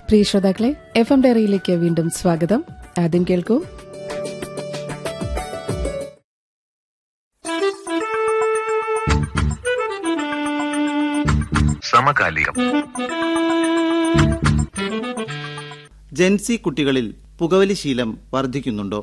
പ്രിയ ശ്രോതാക്കളെ F M ഡയറിയിലേക്ക് വീണ്ടും സ്വാഗതം ആദ്യം കേൾക്കൂ സമകാലികം ജെൻസി കുട്ടികളിൽ പുകവലി ശീലം വർദ്ധിക്കുന്നുണ്ടോ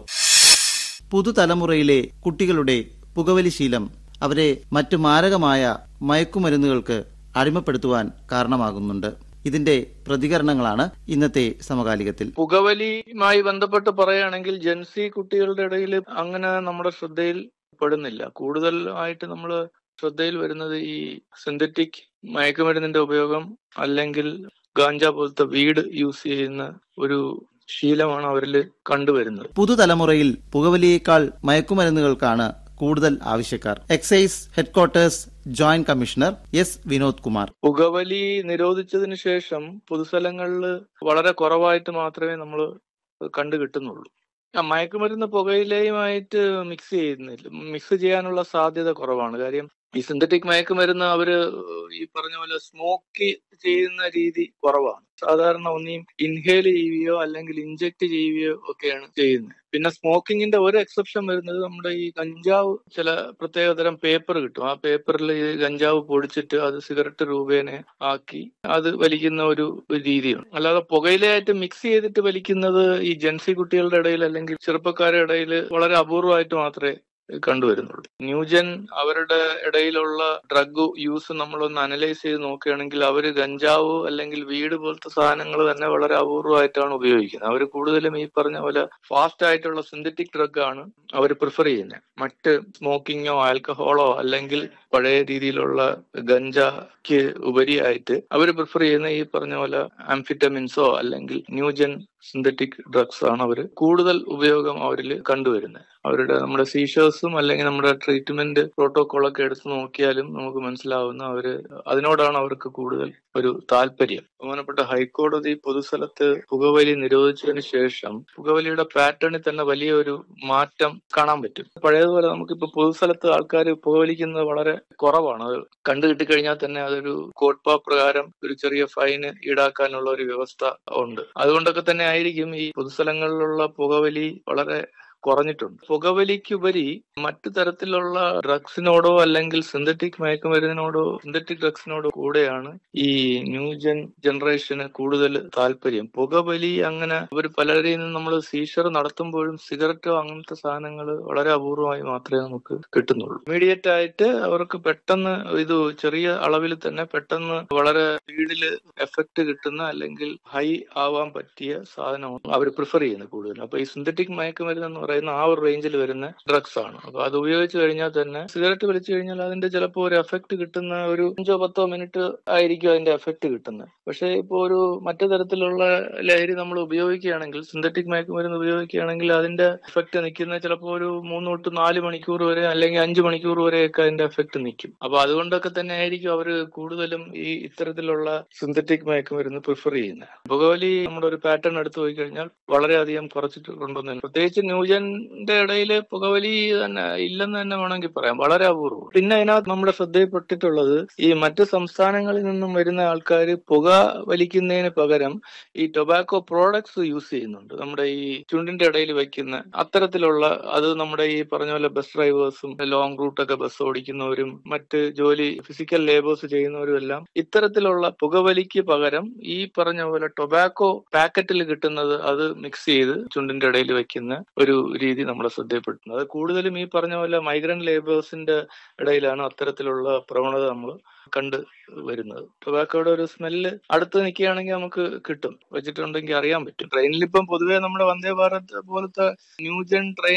പുതുതലമുറയിലെ കുട്ടികളുടെ പുകവലി ശീലം അവരെ മറ്റു മാരകമായ മയക്കുമരുന്നുകൾക്ക് അടിമപ്പെടുത്തുവാൻ കാരണമാകുന്നുണ്ട് ഇതിന്റെ പ്രതികരണങ്ങളാണ് ഇന്നത്തെ സമകാലികത്തിൽ പുകവലിയുമായി ബന്ധപ്പെട്ട് പറയുകയാണെങ്കിൽ ജെൻസി കുട്ടികളുടെ ഇടയിൽ അങ്ങനെ നമ്മുടെ ശ്രദ്ധയിൽ പെടുന്നില്ല കൂടുതൽ ആയിട്ട് നമ്മൾ ശ്രദ്ധയിൽ വരുന്നത് ഈ സിന്തറ്റിക് മയക്കുമരുന്നിന്റെ ഉപയോഗം അല്ലെങ്കിൽ ഗാഞ്ച പോലത്തെ വീട് യൂസ് ചെയ്യുന്ന ഒരു ശീലമാണ് അവരിൽ കണ്ടുവരുന്നത് പുതുതലമുറയിൽ പുകവലിയേക്കാൾ മയക്കുമരുന്നുകൾക്കാണ് കൂടുതൽ ആവശ്യക്കാർ excise headquarters joint commissioner S Vinod Kumar പുകവലി നിരോധിച്ചതിന് ശേഷം പൊതുസ്ഥലങ്ങളിൽ വളരെ കുറവായിട്ട് മാത്രമേ നമ്മൾ കണ്ടു കിട്ടുന്നുള്ളൂ ആ മയക്കുമരുന്ന് പുകയിലയുമായിട്ട് മിക്സ് ചെയ്യുന്നില്ല മിക്സ് ചെയ്യാനുള്ള സാധ്യത കുറവാണ് കാര്യം ഈ സിന്തറ്റിക് മയക്കുമരുന്ന് അവര് ഈ പറഞ്ഞ പോലെ സ്മോക്ക് ചെയ്യുന്ന രീതി കുറവാണ് സാധാരണ ഒന്നിയും ഇൻഹേൽ ചെയ്യുകയോ അല്ലെങ്കിൽ ഇൻജെക്ട് ചെയ്യുകയോ ഒക്കെയാണ് ചെയ്യുന്നത് പിന്നെ സ്മോക്കിങ്ങിന്റെ ഒരു എക്സെപ്ഷൻ വരുന്നത് നമ്മുടെ ഈ കഞ്ചാവ് ചില പ്രത്യേകതരം പേപ്പർ കിട്ടും ആ പേപ്പറിൽ ഈ കഞ്ചാവ് പൊടിച്ചിട്ട് അത് സിഗരറ്റ് രൂപേണ ആക്കി അത് വലിക്കുന്ന ഒരു രീതിയാണ് അല്ലാതെ പുകയിലയായിട്ട് മിക്സ് ചെയ്തിട്ട് വലിക്കുന്നത് ഈ ജെൻസി കുട്ടികളുടെ ഇടയിൽ അല്ലെങ്കിൽ ചെറുപ്പക്കാരുടെ ഇടയിൽ വളരെ അപൂർവമായിട്ട് മാത്രമേ കണ്ടുവരുന്നുള്ളൂ ന്യൂജൻ അവരുടെ ഇടയിലുള്ള ഡ്രഗ് യൂസ് നമ്മളൊന്ന് അനലൈസ് ചെയ്ത് നോക്കുകയാണെങ്കിൽ അവർ ഗഞ്ചാവ് അല്ലെങ്കിൽ വീട് പോലത്തെ സാധനങ്ങൾ തന്നെ വളരെ അപൂർവമായിട്ടാണ് ഉപയോഗിക്കുന്നത് അവർ കൂടുതലും ഈ പറഞ്ഞ പോലെ ഫാസ്റ്റ് ആയിട്ടുള്ള സിന്തറ്റിക് ഡ്രഗ് ആണ് അവർ പ്രിഫർ ചെയ്യുന്നത് മറ്റ് സ്മോക്കിങ്ങോ ആൽക്കഹോളോ അല്ലെങ്കിൽ പഴയ രീതിയിലുള്ള ഗഞ്ചയ്ക്ക് ഉപരിയായിട്ട് അവർ പ്രിഫർ ചെയ്യുന്ന ഈ പറഞ്ഞ പോലെ ആംഫിറ്റമിൻസോ അല്ലെങ്കിൽ ന്യൂജൻ സിന്തറ്റിക് ഡ്രഗ്സ് ആണ് അവർ കൂടുതൽ ഉപയോഗം അവരിൽ കണ്ടുവരുന്നത് അവരുടെ നമ്മുടെ സീഷേഴ്സും അല്ലെങ്കിൽ നമ്മുടെ ട്രീറ്റ്മെന്റ് പ്രോട്ടോകോളൊക്കെ എടുത്തു നോക്കിയാലും നമുക്ക് മനസ്സിലാവുന്ന അവര് അതിനോടാണ് അവർക്ക് കൂടുതൽ ഒരു താല്പര്യം ബഹുമാനപ്പെട്ട ഹൈക്കോടതി പൊതുസ്ഥലത്ത് പുകവലി നിരോധിച്ചതിന് ശേഷം പുകവലിയുടെ പാറ്റേണിൽ തന്നെ വലിയൊരു മാറ്റം കാണാൻ പറ്റും പഴയതുപോലെ നമുക്കിപ്പോ പൊതുസ്ഥലത്ത് ആൾക്കാർ പുകവലിക്കുന്നത് വളരെ കുറവാണ് അത് കണ്ടു കിട്ടിക്കഴിഞ്ഞാൽ തന്നെ അതൊരു കോട്ട്പാ പ്രകാരം ഒരു ചെറിയ ഫൈന് ഈടാക്കാനുള്ള ഒരു വ്യവസ്ഥ ഉണ്ട് അതുകൊണ്ടൊക്കെ തന്നെ ആയിരിക്കും ഈ പൊതുസ്ഥലങ്ങളിലുള്ള പുകവലി വളരെ കുറഞ്ഞിട്ടുണ്ട് പുകവലിക്കുപരി മറ്റു തരത്തിലുള്ള ഡ്രഗ്സിനോടോ അല്ലെങ്കിൽ സിന്തറ്റിക് മയക്കുമരുന്നിനോടോ സിന്തറ്റിക് ഡ്രഗ്സിനോടോ കൂടെയാണ് ഈ ന്യൂജൻ ജനറേഷന് കൂടുതൽ താല്പര്യം പുകവലി അങ്ങനെ അവർ പലരെയും നിന്നും നമ്മൾ സീഷർ നടത്തുമ്പോഴും സിഗരറ്റോ അങ്ങനത്തെ സാധനങ്ങൾ വളരെ അപൂർവമായി മാത്രമേ നമുക്ക് കിട്ടുന്നുള്ളൂ ഇമീഡിയറ്റ് ആയിട്ട് അവർക്ക് പെട്ടെന്ന് ഇത് ചെറിയ അളവിൽ തന്നെ പെട്ടെന്ന് വളരെ സ്പീഡിൽ എഫക്ട് കിട്ടുന്ന അല്ലെങ്കിൽ ഹൈ ആവാൻ പറ്റിയ സാധനമാണ് അവർ പ്രിഫർ ചെയ്യുന്നത് കൂടുതലും അപ്പൊ ഈ സിന്തറ്റിക് മയക്കുമരുന്ന് എന്ന് പറയുന്ന ആ ഒരു റേഞ്ചിൽ വരുന്ന ഡ്രഗ്സ് ആണ് അപ്പൊ അത് ഉപയോഗിച്ച് കഴിഞ്ഞാൽ തന്നെ സിഗരറ്റ് വലിച്ചു കഴിഞ്ഞാൽ അതിന്റെ ചിലപ്പോൾ ഒരു എഫക്ട് കിട്ടുന്ന ഒരു അഞ്ചോ പത്തോ മിനിറ്റ് ആയിരിക്കും അതിന്റെ എഫക്ട് കിട്ടുന്നത് പക്ഷേ ഇപ്പോൾ ഒരു മറ്റു തരത്തിലുള്ള ലഹരി നമ്മൾ ഉപയോഗിക്കുകയാണെങ്കിൽ സിന്തറ്റിക് മയക്കുമരുന്ന് ഉപയോഗിക്കുകയാണെങ്കിൽ അതിന്റെ എഫക്ട് നിൽക്കുന്ന ചിലപ്പോൾ ഒരു മൂന്ന് തൊട്ട് നാല് മണിക്കൂർ വരെ അല്ലെങ്കിൽ അഞ്ച് മണിക്കൂർ വരെയൊക്കെ അതിന്റെ എഫക്ട് നിൽക്കും അപ്പൊ അതുകൊണ്ടൊക്കെ തന്നെ ആയിരിക്കും അവർ കൂടുതലും ഈ ഇത്തരത്തിലുള്ള സിന്തറ്റിക് മയക്കുമരുന്ന് പ്രിഫർ ചെയ്യുന്നത് പുകവലി നമ്മുടെ ഒരു പാറ്റേൺ എടുത്തു പോയി കഴിഞ്ഞാൽ വളരെയധികം കുറച്ചിട്ടുണ്ടെന്ന് പ്രത്യേകിച്ച് ന്യൂജന്റെ ഇടയിൽ പുകവലി തന്നെ ഇല്ലെന്ന് തന്നെ വേണമെങ്കിൽ പറയാം വളരെ അപൂർവം പിന്നെ അതിനകത്ത് നമ്മുടെ ശ്രദ്ധയിൽപ്പെട്ടിട്ടുള്ളത് ഈ മറ്റു സംസ്ഥാനങ്ങളിൽ നിന്നും വരുന്ന ആൾക്കാർ പുക വലിക്കുന്നതിന് പകരം ഈ ടൊബാക്കോ പ്രോഡക്ട്സ് യൂസ് ചെയ്യുന്നുണ്ട് നമ്മുടെ ഈ ചുണ്ടിന്റെ ഇടയിൽ വയ്ക്കുന്ന അത്തരത്തിലുള്ള അത് നമ്മുടെ ഈ പറഞ്ഞ പോലെ ബസ് ഡ്രൈവേഴ്സും ലോങ് റൂട്ടൊക്കെ ബസ് ഓടിക്കുന്നവരും മറ്റ് ജോലി ഫിസിക്കൽ ലേബേഴ്സ് ചെയ്യുന്നവരും എല്ലാം ഇത്തരത്തിലുള്ള പുകവലിക്ക് പകരം ഈ പറഞ്ഞ പോലെ ടൊബാക്കോ പാക്കറ്റിൽ കിട്ടുന്നത് അത് മിക്സ് ചെയ്ത് ചുണ്ടിന്റെ ഇടയിൽ വെക്കുന്ന ഒരു രീതി നമ്മളെ ശ്രദ്ധയിൽപ്പെടുത്തുന്നത് അത് കൂടുതലും ഈ പറഞ്ഞ പോലെ മൈഗ്രന്റ് ലേബേഴ്സിന്റെ ഇടയിലാണ് അത്തരത്തിലുള്ള പ്രവണത നമ്മൾ കണ്ട് വരുന്നത് ടൊബാക്കോയുടെ ഒരു സ്മെല്ല് അടുത്ത് നിൽക്കുകയാണെങ്കിൽ നമുക്ക് കിട്ടും വെച്ചിട്ടുണ്ടെങ്കിൽ അറിയാൻ പറ്റും ട്രെയിനിൽ ഇപ്പം പൊതുവേ നമ്മുടെ വന്ദേ ഭാരത് പോലത്തെ ന്യൂജൻ ട്രെയിൻ